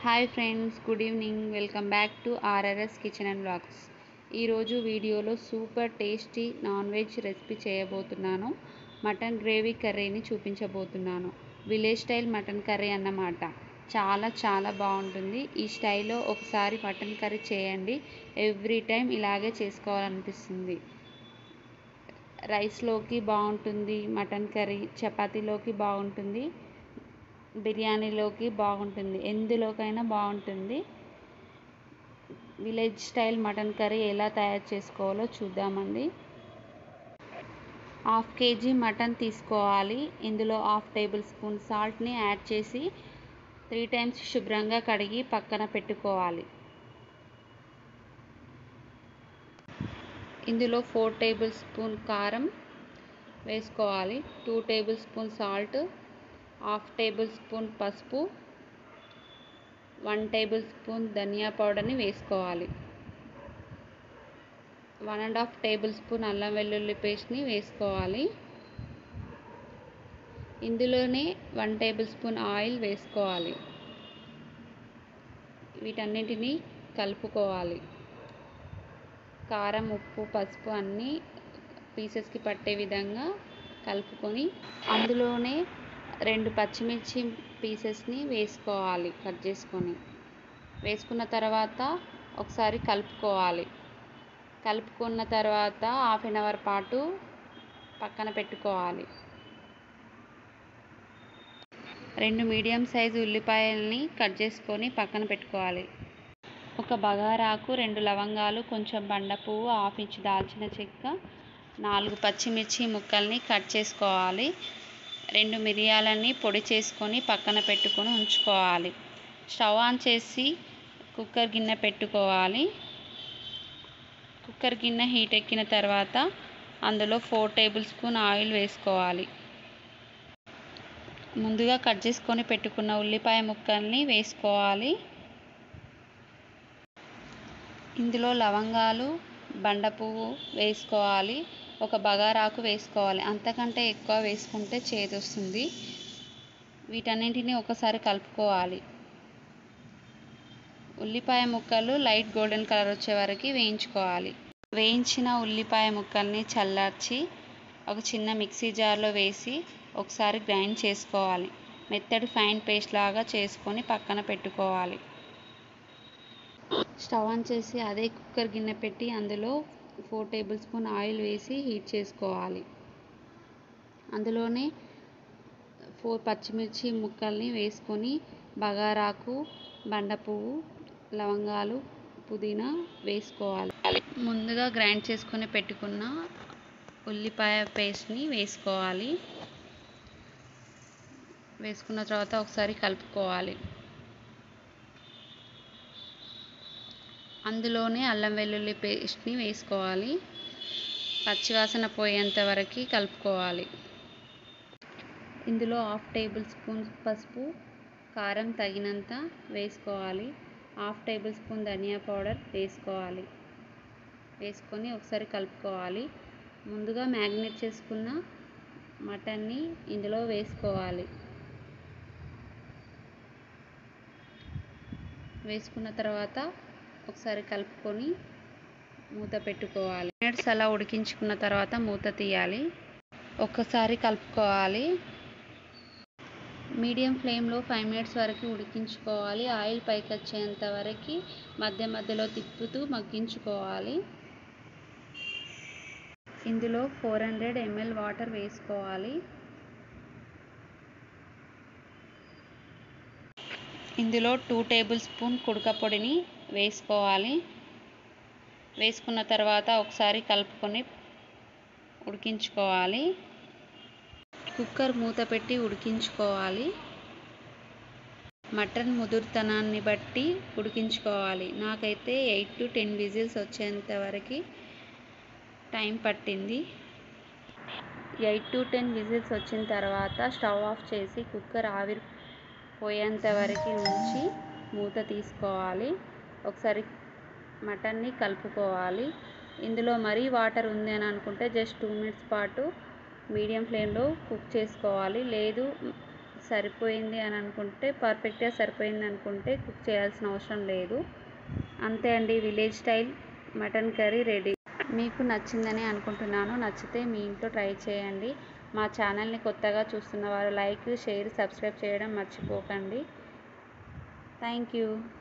hi friends good evening welcome back to RRS kitchen and blogs ఈరోజు వీడియోలో super tasty non veg recipe చేయబోతున్నాను mutton gravy కర్రీని చూపించబోతున్నాను village style mutton curry అన్నమాట చాలా చాలా బాగుంటుంది ఈ స్టైల్లో ఒకసారి మటన్ కర్రీ చేయండి ఎవ్రీ టైం ఇలాగే చేసుకోవాలనిపిస్తుంది రైస్లోకి బాగుంటుంది మటన్ కర్రీ చపాతీలోకి బాగుంటుంది బిర్యానీలోకి బాగుంటుంది ఎందులోకైనా బాగుంటుంది విలేజ్ స్టైల్ మటన్ కర్రీ ఎలా తయారు చేసుకోవాలో చూద్దామండి హాఫ్ కేజీ మటన్ తీసుకోవాలి ఇందులో హాఫ్ టేబుల్ స్పూన్ సాల్ట్ని యాడ్ చేసి త్రీ టైమ్స్ శుభ్రంగా కడిగి పక్కన పెట్టుకోవాలి ఇందులో ఫోర్ టేబుల్ స్పూన్ కారం వేసుకోవాలి two tablespoon salt half tablespoon పసుపు వన్ టేబుల్ స్పూన్ ధనియా పౌడర్ని వేసుకోవాలి one and half tablespoon అల్లం వెల్లుల్లి పేస్ట్ని వేసుకోవాలి ఇందులోనే వన్ టేబుల్ స్పూన్ ఆయిల్ వేసుకోవాలి వీటన్నిటిని కలుపుకోవాలి కారం ఉప్పు పసుపు అన్నీ పీసెస్కి పట్టే విధంగా కలుపుకొని అందులోనే రెండు పచ్చిమిర్చి పీసెస్ని వేసుకోవాలి కట్ చేసుకొని వేసుకున్న తర్వాత ఒకసారి కలుపుకోవాలి కలుపుకున్న తర్వాత హాఫ్ అన్ అవర్ పాటు పక్కన పెట్టుకోవాలి రెండు మీడియం సైజు ఉల్లిపాయల్ని కట్ చేసుకొని పక్కన పెట్టుకోవాలి ఒక బగారాకు రెండు లవంగాలు కొంచెం బండ పువ్వు హాఫ్ ఇంచ్ దాల్చిన చెక్క నాలుగు పచ్చిమిర్చి ముక్కల్ని కట్ చేసుకోవాలి రెండు మిరియాలని పొడి చేసుకొని పక్కన పెట్టుకొని ఉంచుకోవాలి స్టవ్ ఆన్ చేసి కుక్కర్ గిన్నె పెట్టుకోవాలి కుక్కర్ గిన్నె హీట్ ఎక్కిన తర్వాత అందులో ఫోర్ టేబుల్ స్పూన్ ఆయిల్ వేసుకోవాలి ముందుగా కట్ చేసుకొని పెట్టుకున్న ఉల్లిపాయ ముక్కల్ని వేసుకోవాలి ఇందులో లవంగాలు బండ పువ్వు వేసుకోవాలి ఒక బగారాకు వేసుకోవాలి అంతకంటే ఎక్కువ వేసుకుంటే చేదు వస్తుంది వీటన్నింటిని ఒకసారి కలుపుకోవాలి ఉల్లిపాయ ముక్కలు లైట్ గోల్డెన్ కలర్ వచ్చే వరకు వేయించుకోవాలి వేయించిన ఉల్లిపాయ ముక్కల్ని చల్లార్చి ఒక చిన్న మిక్సీ జార్లో వేసి ఒకసారి గ్రైండ్ చేసుకోవాలి మెత్తడి ఫైన్ పేస్ట్ లాగా చేసుకొని పక్కన పెట్టుకోవాలి స్టవ్ ఆన్ చేసి అదే కుక్కర్ గిన్నె పెట్టి అందులో ఫోర్ టేబుల్ స్పూన్ ఆయిల్ వేసి హీట్ చేసుకోవాలి అందులోనే ఫోర్ పచ్చిమిర్చి ముక్కల్ని వేసుకొని బగారాకు బండ పువ్వు లవంగాలు పుదీనా వేసుకోవాలి ముందుగా గ్రైండ్ చేసుకొని పెట్టుకున్న ఉల్లిపాయ పేస్ట్ని వేసుకోవాలి వేసుకున్న తర్వాత ఒకసారి కలుపుకోవాలి అందులోనే అల్లం వెల్లుల్లి పేస్ట్ని వేసుకోవాలి పచ్చివాసన పోయేంత వరకు కలుపుకోవాలి ఇందులో హాఫ్ టేబుల్ స్పూన్ పసుపు కారం తగినంత వేసుకోవాలి హాఫ్ టేబుల్ స్పూన్ ధనియా పౌడర్ వేసుకోవాలి వేసుకొని ఒకసారి కలుపుకోవాలి ముందుగా మ్యాగ్నేట్ చేసుకున్న మటన్ని ఇందులో వేసుకోవాలి వేసుకున్న తర్వాత ఒకసారి కలుపుకొని మూత పెట్టుకోవాలి మినిట్స్ అలా ఉడికించుకున్న తర్వాత మూత తీయాలి ఒక్కసారి కలుపుకోవాలి మీడియం ఫ్లేమ్లో ఫైవ్ మినిట్స్ వరకు ఉడికించుకోవాలి ఆయిల్ పైకి వచ్చేంత వరకు మధ్య మధ్యలో తిప్పుతూ మగ్గించుకోవాలి ఇందులో ఫోర్ హండ్రెడ్ ఎంఎల్ వాటర్ వేసుకోవాలి ఇందులో టూ టేబుల్ స్పూన్ కుడక పొడిని వేసుకోవాలి వేసుకున్న తర్వాత ఒకసారి కలుపుకొని ఉడికించుకోవాలి కుక్కర్ మూత పెట్టి ఉడికించుకోవాలి మటన్ ముదురుతనాన్ని బట్టి ఉడికించుకోవాలి నాకైతే ఎయిట్ టు టెన్ విజిల్స్ వచ్చేంత వరకు టైం పట్టింది ఎయిట్ టు టెన్ విజిల్స్ వచ్చిన తర్వాత స్టవ్ ఆఫ్ చేసి కుక్కర్ ఆవిరి పోయేంత వరకు ఉంచి మూత తీసుకోవాలి ఒకసారి మటన్ని కలుపుకోవాలి ఇందులో మరీ వాటర్ ఉంది అని అనుకుంటే జస్ట్ టూ మినిట్స్ పాటు మీడియం ఫ్లేమ్లో కుక్ చేసుకోవాలి లేదు సరిపోయింది అని అనుకుంటే పర్ఫెక్ట్గా సరిపోయింది అనుకుంటే కుక్ చేయాల్సిన అవసరం లేదు అంతే అండి village style mutton curry ready మీకు నచ్చిందని అనుకుంటున్నాను నచ్చితే మీ ఇంట్లో ట్రై చేయండి మా ఛానల్ని కొత్తగా చూస్తున్న వారు లైక్ షేర్ సబ్స్క్రైబ్ చేయడం మర్చిపోకండి థ్యాంక్ యూ